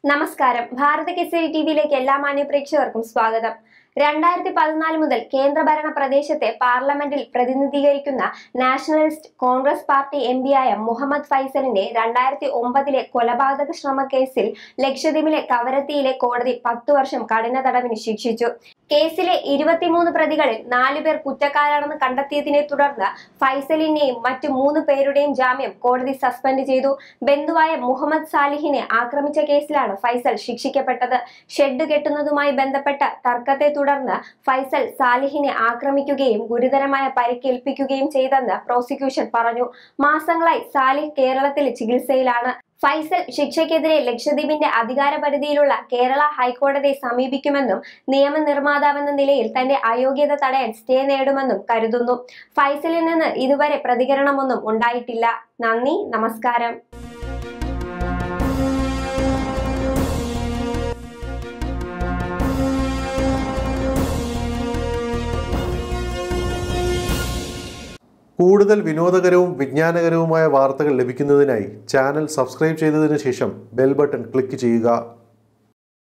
നമസ്കാരം ഭാരത കേസരി ടിവിയിലേക്ക് എല്ലാ മാന്യ പ്രേക്ഷകർക്കും സ്വാഗതം രണ്ടായിരത്തി പതിനാല് മുതൽ കേന്ദ്രഭരണ പ്രദേശത്തെ പാർലമെന്റിൽ പ്രതിനിധീകരിക്കുന്ന നാഷണലിസ്റ്റ് കോൺഗ്രസ് പാർട്ടി എം പിയായ മുഹമ്മദ് ഫൈസലിന്റെ രണ്ടായിരത്തി ഒമ്പതിലെ കൊലപാതക ശ്രമ കേസിൽ ലക്ഷദ്വീപിലെ കവരത്തിയിലെ കോടതി പത്തു വർഷം കഠിന തടവിന് ശിക്ഷിച്ചു കേസിലെ ഇരുപത്തിമൂന്ന് പ്രതികളിൽ നാലുപേർ കുറ്റക്കാരാണെന്ന് കണ്ടെത്തിയതിനെ തുടർന്ന് ഫൈസലിനെയും മറ്റു മൂന്ന് പേരുടെയും ജാമ്യം കോടതി സസ്പെൻഡ് ചെയ്തു ബന്ധുവായ മുഹമ്മദ് സാലിഹിനെ ആക്രമിച്ച കേസിലാണ് ഫൈസൽ ശിക്ഷിക്കപ്പെട്ടത് ഷെഡ് കെട്ടുന്നതുമായി ബന്ധപ്പെട്ട തർക്കത്തെ തുടർന്ന് ഫൈസൽ സാലിഹിനെ ആക്രമിക്കുകയും ഗുരുതരമായ പരിക്കേൽപ്പിക്കുകയും ചെയ്തെന്ന് പ്രോസിക്യൂഷൻ പറഞ്ഞു മാസങ്ങളായി സാലിഹ് കേരളത്തിൽ ചികിത്സയിലാണ് ഫൈസൽ ശിക്ഷയ്ക്കെതിരെ ലക്ഷദ്വീപിന്റെ അധികാരപരിധിയിലുള്ള കേരള ഹൈക്കോടതിയെ സമീപിക്കുമെന്നും നിയമനിർമ്മാതാവെന്ന നിലയിൽ തന്റെ അയോഗ്യത തടയാൻ സ്റ്റേ നേടുമെന്നും കരുതുന്നു ഫൈസലിൽ നിന്ന് ഇതുവരെ പ്രതികരണമൊന്നും ഉണ്ടായിട്ടില്ല നന്ദി നമസ്കാരം കൂടുതൽ വിനോദകരവും വിജ്ഞാനകരവുമായ വാർത്തകൾ ലഭിക്കുന്നതിനായി ചാനൽ സബ്സ്ക്രൈബ് ചെയ്തതിനു ശേഷം ബെൽ ബട്ടൺ ക്ലിക്ക് ചെയ്യുക